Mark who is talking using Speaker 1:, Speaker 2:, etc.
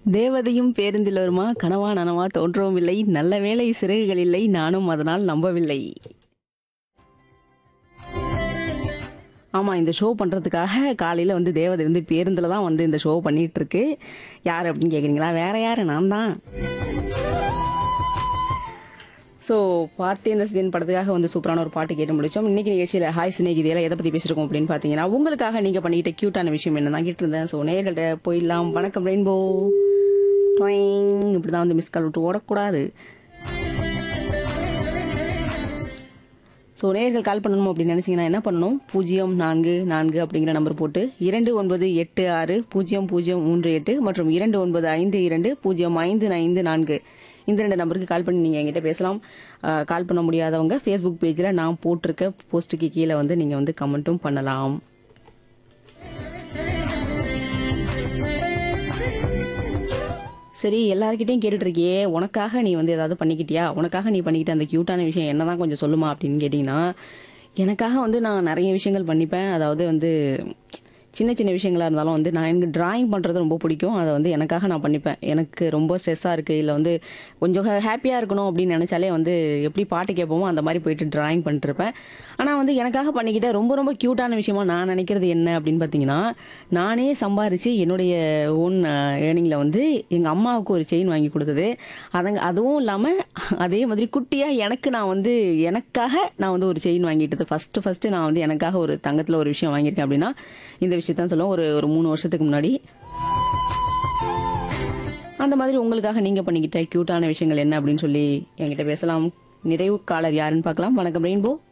Speaker 1: தேவதையும் பேருந்தில் வருமா கனவா நனவா தோன்றவும் இல்லை நல்ல வேளை சிறகுகள் இல்லை நானும் அதனால் நம்பவில்லை ஆமாம் இந்த ஷோ பண்ணுறதுக்காக காலையில் வந்து தேவதை வந்து பேருந்தில் தான் வந்து இந்த ஷோ பண்ணிட்டு இருக்கு யார் அப்படின்னு கேட்குறீங்களா வேற யார் நான் தான் ஸோ பார்த்தேன் ரசிதேன் படத்துக்காக வந்து சூப்பரான ஒரு பாட்டு கேட்டு முடிச்சோம் இன்னைக்கு நிகழ்ச்சியில் ஹாய் சிநேகிதியில் எதை பற்றி பேசிருக்கோம் அப்படின்னு பார்த்தீங்கன்னா உங்களுக்காக நீங்கள் பண்ணிக்கிட்ட க்யூட்டான விஷயம் என்ன தான் கேட்டிருந்தேன் ஸோ நேர்கள்ட்ட போயிடலாம் வணக்கம் ரெயின்போ ட்வாயிங் இப்படி தான் வந்து மிஸ் கால் விட்டு ஓடக்கூடாது ஸோ நேர்கள் கால் பண்ணணும் அப்படின்னு நினச்சிங்கன்னா என்ன பண்ணணும் பூஜ்ஜியம் நான்கு நான்கு அப்படிங்கிற நம்பர் போட்டு இரண்டு ஒன்பது எட்டு ஆறு பூஜ்ஜியம் பூஜ்ஜியம் மூன்று எட்டு மற்றும் இரண்டு ஒன்பது ஐந்து இரண்டு பூஜ்ஜியம் ஐந்து ஐந்து நான்கு இந்த ரெண்டு நம்பருக்கு கால் பண்ணி நீங்கள் என்கிட்ட பேசலாம் அஹ், கால் பண்ண முடியாதவங்க ஃபேஸ்புக் பேஜில் நான் போட்டிருக்க போஸ்ட்டுக்கு கீழே வந்து நீங்கள் வந்து கமெண்ட்டும் பண்ணலாம் சரி எல்லார்கிட்டையும் கேட்டுட்டு இருக்கியே உனக்காக நீ வந்து ஏதாவது பண்ணிக்கிட்டியா உனக்காக நீ பண்ணிக்கிட்ட அந்த க்யூட்டான விஷயம் என்னதான் கொஞ்சம் சொல்லுமா அப்படின்னு கேட்டிங்கன்னா எனக்காக வந்து நான் நிறைய விஷயங்கள் பண்ணிப்பேன் அதாவது வந்து சின்ன சின்ன விஷயங்களா இருந்தாலும் வந்து நான் எனக்கு டிராயிங் பண்ணுறது ரொம்ப பிடிக்கும் அதை வந்து எனக்காக நான் பண்ணிப்பேன் எனக்கு ரொம்ப ஸ்ட்ரெஸ்ஸாக இருக்குது இல்லை வந்து கொஞ்சம் ஹாப்பியாக இருக்கணும் அப்படின்னு நினச்சாலே வந்து எப்படி பாட்டு கேட்போமோ அந்த மாதிரி போயிட்டு டிராயிங் பண்ணிட்டுருப்பேன் ஆனால் வந்து எனக்காக பண்ணிக்கிட்ட ரொம்ப ரொம்ப க்யூட்டான விஷயமா நான் நினைக்கிறது என்ன அப்படின்னு பார்த்தீங்கன்னா நானே சம்பாரித்து என்னுடைய ஓன் ஏர்னிங்கில் வந்து எங்கள் அம்மாவுக்கு ஒரு செயின் வாங்கி கொடுத்தது அதங்க அதுவும் இல்லாமல் அதே மாதிரி குட்டியாக எனக்கு நான் வந்து எனக்காக நான் வந்து ஒரு செயின் வாங்கிட்டது ஃபஸ்ட்டு ஃபஸ்ட்டு நான் வந்து எனக்காக ஒரு தங்கத்தில் ஒரு விஷயம் வாங்கியிருக்கேன் அப்படின்னா இந்த விஷயத்தான் சொல்லுவோம் ஒரு ஒரு மூணு வருஷத்துக்கு முன்னாடி அந்த மாதிரி உங்களுக்காக நீங்கள் பண்ணிக்கிட்ட க்யூட்டான விஷயங்கள் என்ன அப்படின்னு சொல்லி என்கிட்ட பேசலாம் நிறைவு காலர் யாருன்னு பார்க்கலாம் வணக்கம் ரெயின்போ